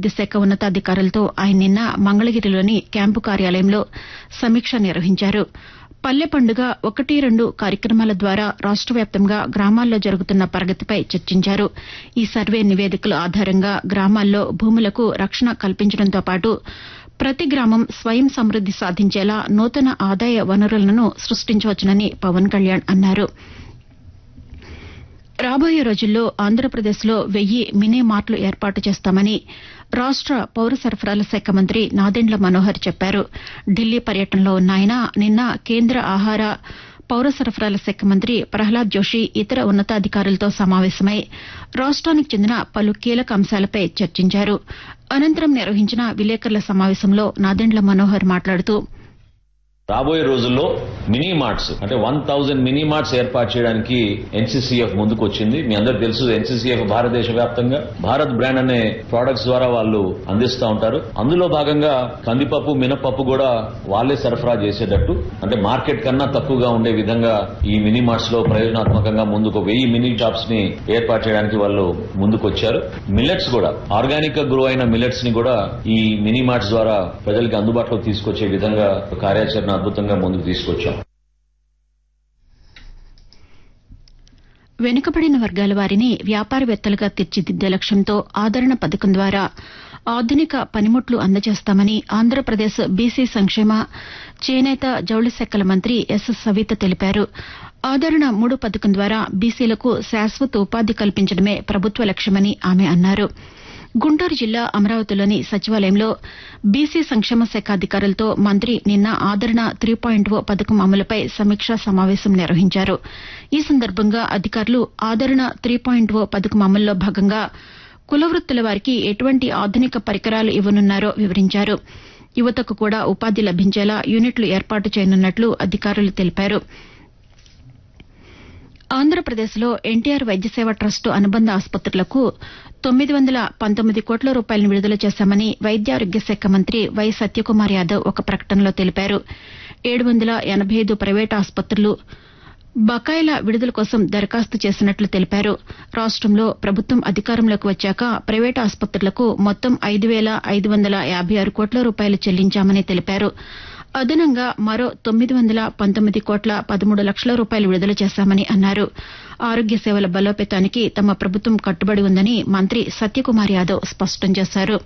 గ్రామీణాభివృద్ది శాఖ ఉన్నతాధికారులతో ఆయన నిన్న మంగళగిరిలోని క్యాంపు కార్యాలయంలో సమీక్ష నిర్వహించారు పల్లె పండుగ ఒకటి రెండు కార్యక్రమాల ద్వారా రాష్ట వ్యాప్తంగా గ్రామాల్లో జరుగుతున్న ప్రగతిపై చర్చించారు ఈ సర్వే నివేదికల ఆధారంగా గ్రామాల్లో భూములకు రక్షణ కల్పించడంతో పాటు ప్రతి గ్రామం స్వయం సమృద్ది సాధించేలా నూతన ఆదాయ వనరులను సృష్టించవచ్చునని పవన్ కళ్యాణ్ అన్నారు రాబోయే రోజుల్లో ఆంధ్రప్రదేశ్లో వెయ్యి మినీ మార్ట్లు ఏర్పాటు చేస్తామని రాష్ట పౌర సరఫరాల శాఖ మంత్రి నాదెండ్ల మనోహర్ చెప్పారు ఢిల్లీ పర్యటనలో ఉన్న ఆయన నిన్న కేంద్ర ఆహార పౌర సరఫరాల శాఖ మంత్రి ప్రహ్లాద్ జోషి ఇతర ఉన్నతాధికారులతో సమావేశమై రాష్ట్రానికి చెందిన పలు కీలక అంశాలపై చర్చించారు అనంతరం నిర్వహించిన విలేకరుల సమావేశంలో నాదెండ్ల మనోహర్ మాట్లాడుతూ రాబోయే రోజుల్లో మినీ మార్ట్స్ అంటే వన్ థౌజండ్ మినీ మార్ట్స్ ఏర్పాటు చేయడానికి ఎన్సీసీఎఫ్ ముందుకు వచ్చింది మీ అందరికి తెలుసు ఎన్సీసీఎఫ్ భారతదేశ వ్యాప్తంగా భారత్ బ్రాండ్ అనే ప్రొడక్ట్స్ ద్వారా వాళ్ళు అందిస్తూ ఉంటారు అందులో భాగంగా కందిపప్పు మినపప్పు కూడా వాళ్ళే సరఫరా చేసేటట్టు అంటే మార్కెట్ కన్నా తక్కువగా ఉండే విధంగా ఈ మినీ మార్ట్స్ లో ప్రయోజనాత్మకంగా ముందుకు వెయ్యి మినీ షాప్స్ ని ఏర్పాటు చేయడానికి వాళ్ళు ముందుకు వచ్చారు మిల్లెట్స్ కూడా ఆర్గానిక్ గా గ్రో అయిన మిల్లెట్స్ ని కూడా ఈ మినీ మార్ట్స్ ద్వారా ప్రజలకు అందుబాటులో తీసుకొచ్చే విధంగా కార్యాచరణ అద్భుతంగా ముందుకు తీసుకొచ్చాం వెనుకబడిన వర్గాల వారిని వ్యాపారవేత్తలుగా తీర్చిదిద్దే లక్ష్యంతో ఆదరణ పథకం ద్వారా ఆధునిక పనిముట్లు అందజేస్తామని ఆంధ్రప్రదేశ్ బీసీ సంక్షేమ చేనేత జౌళి శాఖల మంత్రి ఎస్ సవిత తెలిపారు ఆదరణ మూడు పథకం ద్వారా బీసీలకు శాశ్వత ఉపాధి కల్పించడమే ప్రభుత్వ లక్ష్యమని ఆమె అన్నారు గుంటూరు జిల్లా అమరావతిలోని సచివాలయంలో బీసీ సంక్షేమ శాఖ అధికారులతో మంత్రి నిన్న ఆదరణ త్రీ పాయింట్ ఓ పథకం అమలుపై సమీక్షా సమావేశం నిర్వహించారు ఈ సందర్భంగా అధికారులు ఆదరణ త్రీ పాయింట్ ఓ పథకం అమల్లో భాగంగా కులవృత్తుల వారికి ఎటువంటి ఆధునిక పరికరాలు ఇవ్వనున్నారో వివరించారు యువతకు కూడా ఉపాధి లభించేలా యూనిట్లు ఏర్పాటు చేయనున్నట్లు అధికారులు తెలిపారు ఆంధ్రప్రదేశ్లో ఎన్టీఆర్ వైద్య సేవ ట్రస్టు అనుబంధ ఆసుపత్రులకు తొమ్మిది వందల పంతొమ్మిది కోట్ల రూపాయలను విడుదల చేశామని వైద్యారోగ్య శాఖ మంత్రి వై సత్యకుమార్ యాదవ్ ఒక ప్రకటనలో తెలిపారు ఏడు వందల ఎనబై ఐదు ప్రైవేటు ఆసుపత్రులు బకాయిల విడుదల కోసం దరఖాస్తు చేసినట్లు తెలిపారు రాష్టంలో ప్రభుత్వం అధికారంలోకి వచ్చాక ప్రైవేటు ఆసుపత్రులకు మొత్తం ఐదు వేల ఐదు వందల యాబై ఆరు కోట్ల రూపాయలు చెల్లించామని తెలిపారు అదనంగా మరో తొమ్మిది వందల పంతొమ్మిది కోట్ల పదమూడు లక్షల రూపాయలు విడుదల చేశామని అన్నారు ఆరోగ్య సేవల బలోపేతానికి తమ ప్రభుత్వం కట్టుబడి ఉందని మంత్రి సత్యకుమార్ యాదవ్ స్పష్టం చేశారు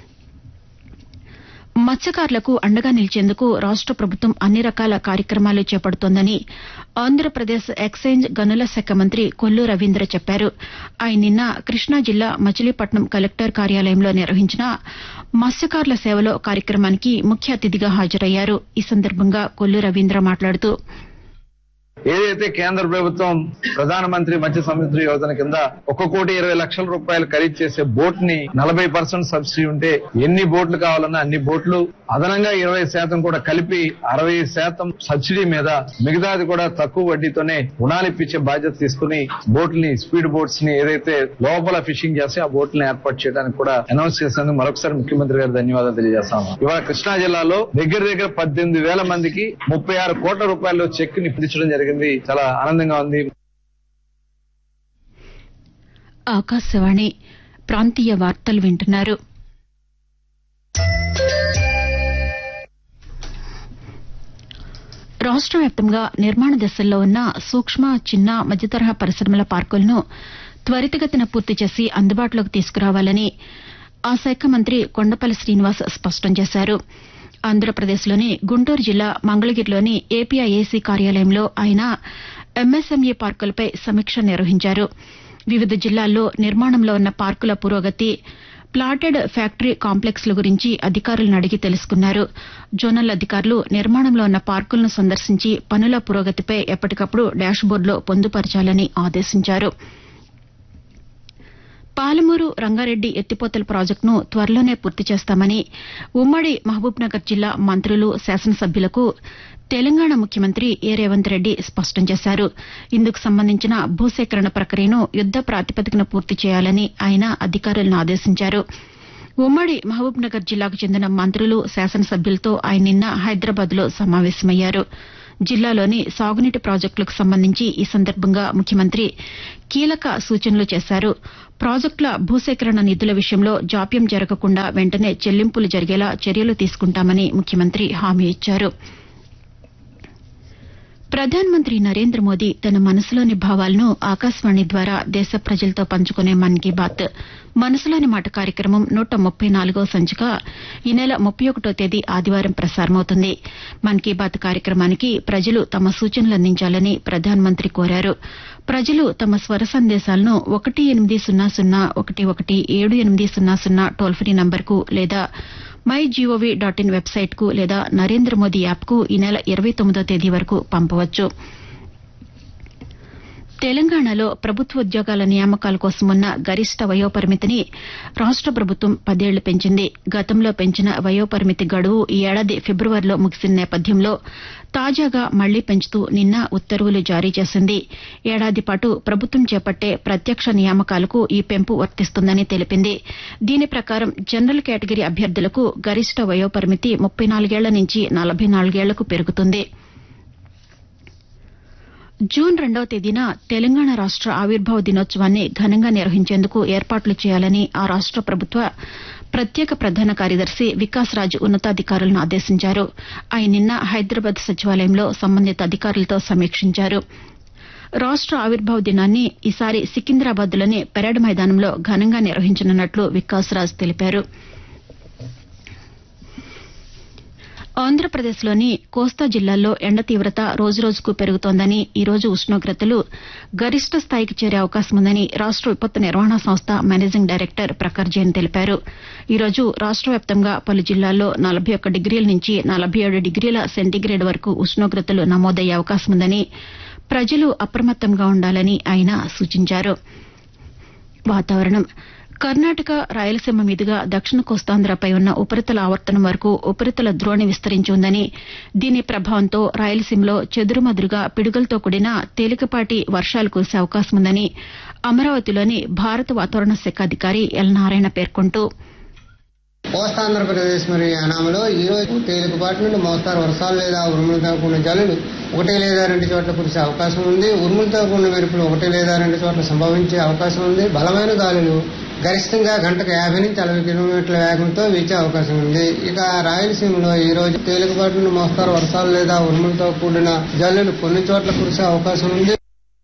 మత్స్యకారులకు అండగా నిలిచేందుకు రాష్ట ప్రభుత్వం అన్ని రకాల కార్యక్రమాలు చేపడుతోందని ఆంధ్రప్రదేశ్ ఎక్సైజ్ గనుల శాఖ మంత్రి కొల్లు రవీంద్ర చెప్పారు ఆయన నిన్న కృష్ణా జిల్లా మచిలీపట్నం కలెక్టర్ కార్యాలయంలో నిర్వహించిన మత్స్యకారుల సేవలో కార్యక్రమానికి ముఖ్య అతిథిగా హాజరయ్యారు ఈ సందర్భంగా కొల్లు రవీంద్ర మాట్లాడుతూ ఏదైతే కేంద్ర ప్రభుత్వం ప్రధానమంత్రి మత్స్య సముద్ర యోజన కింద ఒక కోటి ఇరవై లక్షల రూపాయలు ఖరీదు చేసే బోట్ ని నలభై పర్సెంట్ సబ్సిడీ ఉంటే ఎన్ని బోట్లు కావాలన్నా అన్ని బోట్లు అదనంగా ఇరవై శాతం కూడా కలిపి అరవై శాతం సబ్సిడీ మీద మిగతాది కూడా తక్కువ వడ్డీతోనే రుణాలు ఇప్పించే బాధ్యత తీసుకుని బోట్లని స్పీడ్ బోట్స్ ని ఏదైతే లోపల ఫిషింగ్ చేస్తే ఆ బోట్లను ఏర్పాటు చేయడానికి కూడా అనౌన్స్ చేసేందుకు మరొకసారి ముఖ్యమంత్రి గారు ధన్యవాదాలు తెలియజేస్తాము ఇవాళ కృష్ణా జిల్లాలో దగ్గర దగ్గర పద్దెనిమిది వేల మందికి ముప్పై ఆరు కోట్ల రూపాయలు చెక్ ని పిలిచడం జరిగింది చాలా ఆనందంగా ఉంది ఆకాశవాణి ప్రాంతీయ వార్తలు వింటున్నారు రాష్ట వ్యాప్తంగా నిర్మాణ దశల్లో ఉన్న సూక్ష్మ చిన్న మధ్యతరహా పరిశ్రమల పార్కులను త్వరితగతిన పూర్తి చేసి అందుబాటులోకి తీసుకురావాలని ఆ శాఖ మంత్రి కొండపల్లి శ్రీనివాస్ స్పష్టం చేశారు ఆంధ్రప్రదేశ్లోని గుంటూరు జిల్లా మంగళగిరిలోని ఏపీఐఏసీ కార్యాలయంలో ఆయన ఎంఎస్ఎంఈ పార్కులపై సమీక్ష నిర్వహించారు వివిధ జిల్లాల్లో నిర్మాణంలో ఉన్న పార్కుల పురోగతి ప్లాటెడ్ ఫ్యాక్టరీ కాంప్లెక్స్ల గురించి అధికారులను అడిగి తెలుసుకున్నారు జోనల్ అధికారులు నిర్మాణంలో ఉన్న పార్కులను సందర్శించి పనుల పురోగతిపై ఎప్పటికప్పుడు డాష్బోర్డులో పొందుపరచాలని ఆదేశించారు పాలమూరు రంగారెడ్డి ఎత్తిపోతల ప్రాజెక్టును త్వరలోనే పూర్తి చేస్తామని ఉమ్మడి మహబూబ్నగర్ జిల్లా మంత్రులు శాసనసభ్యులకు తెలంగాణ ముఖ్యమంత్రి ఏ రేవంత్ రెడ్డి స్పష్టం చేశారు ఇందుకు సంబంధించిన భూసేకరణ ప్రక్రియను యుద్ద ప్రాతిపదికన పూర్తి చేయాలని ఆయన అధికారులను ఆదేశించారు ఉమ్మడి మహబూబ్నగర్ జిల్లాకు చెందిన మంత్రులు శాసనసభ్యులతో ఆయన నిన్న హైదరాబాద్లో సమావేశమయ్యారు జిల్లాలోని సాగునీటి ప్రాజెక్టులకు సంబంధించి ఈ సందర్భంగా ముఖ్యమంత్రి కీలక సూచనలు చేశారు ప్రాజెక్టుల భూసేకరణ నిధుల విషయంలో జాప్యం జరగకుండా వెంటనే చెల్లింపులు జరిగేలా చర్యలు తీసుకుంటామని ముఖ్యమంత్రి హామీ ఇచ్చారు ప్రధానమంత్రి నరేంద్ర మోదీ తన మనసులోని భావాలను ఆకాశవాణి ద్వారా దేశ ప్రజలతో పంచుకునే మన్ కీ బాత్ మనసులోని మాట కార్యక్రమం నూట ముప్పై నాలుగో సంచిక ఈ నెల ముప్పై ఒకటో తేదీ ఆదివారం ప్రసారమవుతుంది మన్ కీ బాత్ కార్యక్రమానికి ప్రజలు తమ సూచనలు అందించాలని ప్రధానమంత్రి కోరారు ప్రజలు తమ స్వర సందేశాలను ఒకటి ఎనిమిది సున్నా సున్నా ఒకటి ఒకటి ఏడు ఎనిమిది సున్నా సున్నా టోల్ ఫ్రీ నంబర్కు లేదా మై జీఓవీ డాట్ ఇన్ వెబ్సైట్కు లేదా నరేంద్ర మోదీ యాప్కు ఈ నెల ఇరవై తొమ్మిదో తేదీ వరకు పంపవచ్చు తెలంగాణలో ప్రభుత్వ ఉద్యోగాల నియామకాల కోసం ఉన్న గరిష్ట వయోపరిమితిని రాష్ట ప్రభుత్వం పదేళ్లు పెంచింది గతంలో పెంచిన వయోపరిమితి గడువు ఈ ఏడాది ఫిబ్రవరిలో ముగిసిన నేపథ్యంలో తాజాగా మళ్లీ పెంచుతూ నిన్న ఉత్తర్వులు జారీ చేసింది ఏడాది పాటు ప్రభుత్వం చేపట్టే ప్రత్యక్ష నియామకాలకు ఈ పెంపు వర్తిస్తుందని తెలిపింది దీని ప్రకారం జనరల్ కేటగిరీ అభ్యర్థులకు గరిష్ట వయోపరిమితి ముప్పై నాలుగేళ్ల నుంచి నలభై నాలుగేళ్లకు పెరుగుతుంది జూన్ రెండవ తేదీన తెలంగాణ రాష్ట ఆవిర్భావ దినోత్సవాన్ని ఘనంగా నిర్వహించేందుకు ఏర్పాట్లు చేయాలని ఆ రాష్ట ప్రభుత్వ ప్రత్యేక ప్రధాన కార్యదర్శి వికాస్ రాజ్ ఉన్నతాధికారులను ఆదేశించారు ఆయన నిన్న హైదరాబాద్ సచివాలయంలో సంబంధిత అధికారులతో సమీక్షించారు రాష్ట ఆవిర్భావ దినాన్ని ఈసారి సికింద్రాబాద్లోని పెరేడ్ మైదానంలో ఘనంగా నిర్వహించనున్నట్లు వికాస్ రాజ్ తెలిపారు ఆంధ్రప్రదేశ్లోని కోస్తా జిల్లాల్లో ఎండ తీవ్రత రోజురోజుకు పెరుగుతోందని ఈ రోజు ఉష్ణోగ్రతలు గరిష్ట స్థాయికి చేరే అవకాశం ఉందని రాష్ట విపత్తు నిర్వహణ సంస్థ మేనేజింగ్ డైరెక్టర్ ప్రఖర్ జైన్ తెలిపారు ఈ రోజు రాష్ట వ్యాప్తంగా పలు జిల్లాల్లో నలభై ఒక్క డిగ్రీల నుంచి నలభై ఏడు డిగ్రీల సెంటీగ్రేడ్ వరకు ఉష్ణోగ్రతలు నమోదయ్యే అవకాశం ఉందని ప్రజలు అప్రమత్తంగా ఉండాలని ఆయన సూచించారు వాతావరణం కర్ణాటక రాయలసీమ మీదుగా దక్షిణ కోస్తాంధ్రపై ఉన్న ఉపరితల ఆవర్తనం వరకు ఉపరితల ద్రోణి విస్తరించి ఉందని దీని ప్రభావంతో రాయలసీమలో చెదురుమదురుగా పిడుగులతో కూడిన తేలికపాటి వర్షాలు కురిసే అవకాశం ఉందని అమరావతిలోని భారత వాతావరణ శాఖ అధికారి ఎల్ నారాయణ పేర్కొంటూ కోస్తాంధ్రప్రదేశ్ మరియు యానాంలో ఈ రోజు తేలికపాటి నుండి మోస్తారు వర్షాలు లేదా ఉరుములతో కూడిన జల్లులు ఒకటి లేదా రెండు చోట్ల కురిసే అవకాశం ఉంది ఉరుములతో కూడిన మెరుపులు ఒకటి లేదా రెండు చోట్ల సంభవించే అవకాశం ఉంది బలమైన గాలులు గరిష్టంగా గంటకు యాభై నుంచి అరవై కిలోమీటర్ల వేగంతో వీచే అవకాశం ఉంది ఇక రాయలసీమలో ఈ రోజు తేలికపాటి నుండి మోస్తారు వర్షాలు లేదా ఉరుములతో కూడిన జల్లులు కొన్ని చోట్ల కురిసే అవకాశం ఉంది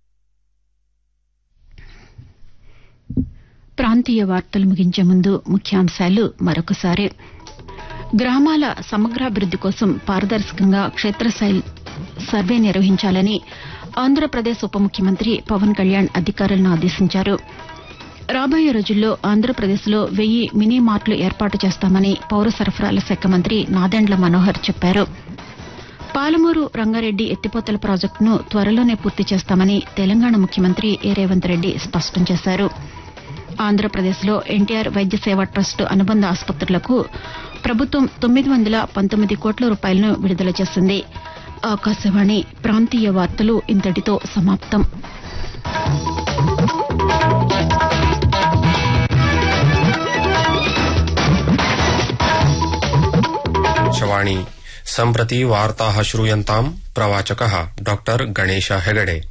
ప్రాంతీయ వార్తలు ముగించే ముందు ముఖ్యాంశాలు మరొకసారి గ్రామాల సమగ్రాభివృద్ది కోసం పారదర్శకంగా క్షేత్రస్థాయి సర్వే నిర్వహించాలని ఆంధ్రప్రదేశ్ ఉప ముఖ్యమంత్రి పవన్ కళ్యాణ్ అధికారులను ఆదేశించారు రాబోయే రోజుల్లో ఆంధ్రప్రదేశ్లో వెయ్యి మినీ మార్ట్లు ఏర్పాటు చేస్తామని పౌర సరఫరాల శాఖ మంత్రి నాదెండ్ల మనోహర్ చెప్పారు పాలమూరు రంగారెడ్డి ఎత్తిపోతల ప్రాజెక్టును త్వరలోనే పూర్తి చేస్తామని తెలంగాణ ముఖ్యమంత్రి ఏ రేవంత్ రెడ్డి స్పష్టం చేశారు ఆంధ్రప్రదేశ్లో ఎన్టీఆర్ వైద్య సేవా ట్రస్ట్ అనుబంధ ఆసుపత్రులకు ప్రభుత్వం తొమ్మిది వందల పంతొమ్మిది కోట్ల రూపాయలను విడుదల చేసింది ఆకాశవాణి ప్రాంతీయ వార్తలు ఇంతటితో సమాప్తం आकाशवाणी सम्प्रति वार्ताः श्रूयन्ताम् प्रवाचकः डॉ गणेश हेगडे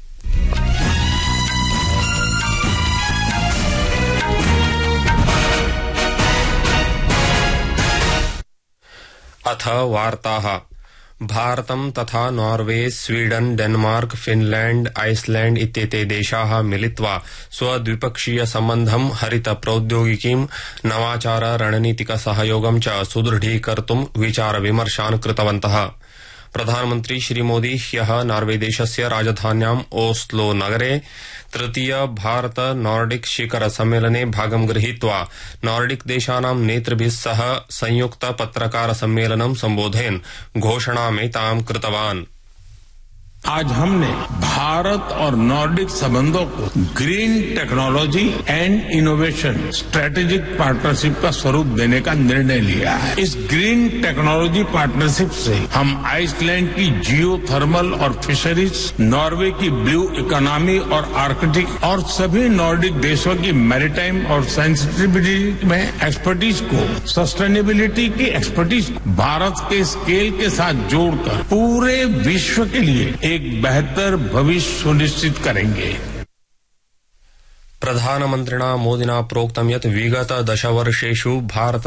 अथ वार्ताः भारतं तथा Norway Sweden Denmark Finland Iceland इत्येते देशाः मिलित्वा स्वद्विपक्षीय सम्बन्धं हरित प्रौद्योगिकीं नवाचार रणनीतिक सहयोगं च सुदृढीकर्तुं विचार विमर्शान् कृतवन्तः प्रधानमन्त्री श्रीमोदी ह्यः नार्वेदेशस्य राजधान्याम् ओस्लो नगरे तृतीय भारत नॉर्डिक शिखर सम्मेलने भागं गृहीत्वा नॉर्डिक देशानां नेतृभिः सह संयुक्त पत्रकार सम्मेलनं सम्बोधयन् घोषणामेतां कृतवान् आज हमने भारत और नॉर्डिक संबंधों को green technology and innovation strategic partnership का स्वरूप देने का निर्णय लिया है इस ग्रीन टेक्नोलॉजी पार्टनरशिप से हम आइसलैंड की जियो थर्मल और फिशरीज नॉर्वे की ब्लू इकोनॉमी और आर्कटिक और सभी नॉर्डिक देशों की मैरिटाइम और सेंसिटिविटी में एक्सपर्टीज को सस्टेनेबिलिटी की एक्सपर्टीज को भारत के स्केल के साथ जोड़कर पूरे विश्व के लिए एक बेहतर भविष्य सुनिश्चित करेंगे प्रधानमन्त्रिणा मोदिना प्रोक्तं यत् विगत दशवर्षेषु भारत